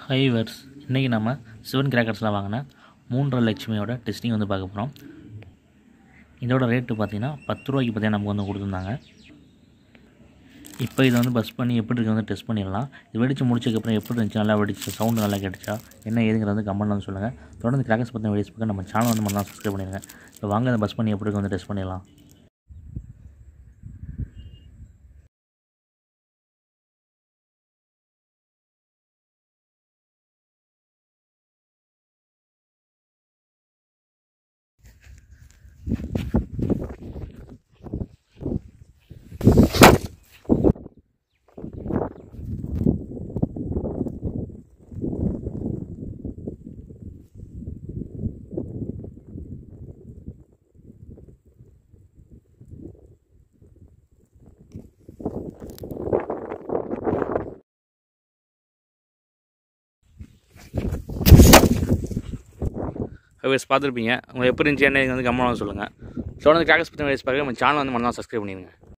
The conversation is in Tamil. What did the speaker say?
ஹைவர்ஸ் இன்றைக்கி நம்ம சிவன் கிராக்கர்ஸில் வாங்கின மூன்றரை லட்சுமியோட டெஸ்டிங் வந்து பார்க்க போகிறோம் இதோட ரேட்டு பார்த்தீங்கன்னா பத்து ரூபாய்க்கு பார்த்தீங்கன்னா நமக்கு வந்து கொடுத்துருந்தாங்க இப்போ இதை வந்து பஸ் பண்ணி எப்படி இருக்கு வந்து டெஸ்ட் பண்ணிடலாம் இது வெடிச்சு முடிச்சதுக்கப்புறம் எப்படி இருந்துச்சு நல்லா வெடிச்சு சவுண்டு நல்லா கேட்டுச்சா என்ன ஏதுங்கிறது வந்து கமெண்ட் வந்து சொல்லுங்கள் தொடர்ந்து கிராக்கர்ஸ் பற்றின வீடியோஸ் பார்க்க நம்ம சேனல் வந்து மட்டும் சப்ஸ்கிரைப் பண்ணிடுங்க இப்போ வாங்க அதை பஸ் பண்ணி எப்படி இருக்கு வந்து டெஸ்ட் பண்ணிடலாம் ஹைவேஸ் பார்த்துருப்பீங்க உங்களுக்கு எப்படி இருந்துச்சு என்ன வந்து கம்மனாக சொல்லுங்கள் தொடர்ந்து கிராக்கர்ஸ் பற்றி வீடியோஸ் பார்க்க நம்ம சேனல் வந்து மறந்தால் சப்ஸ்கிரைப் பண்ணிடுங்க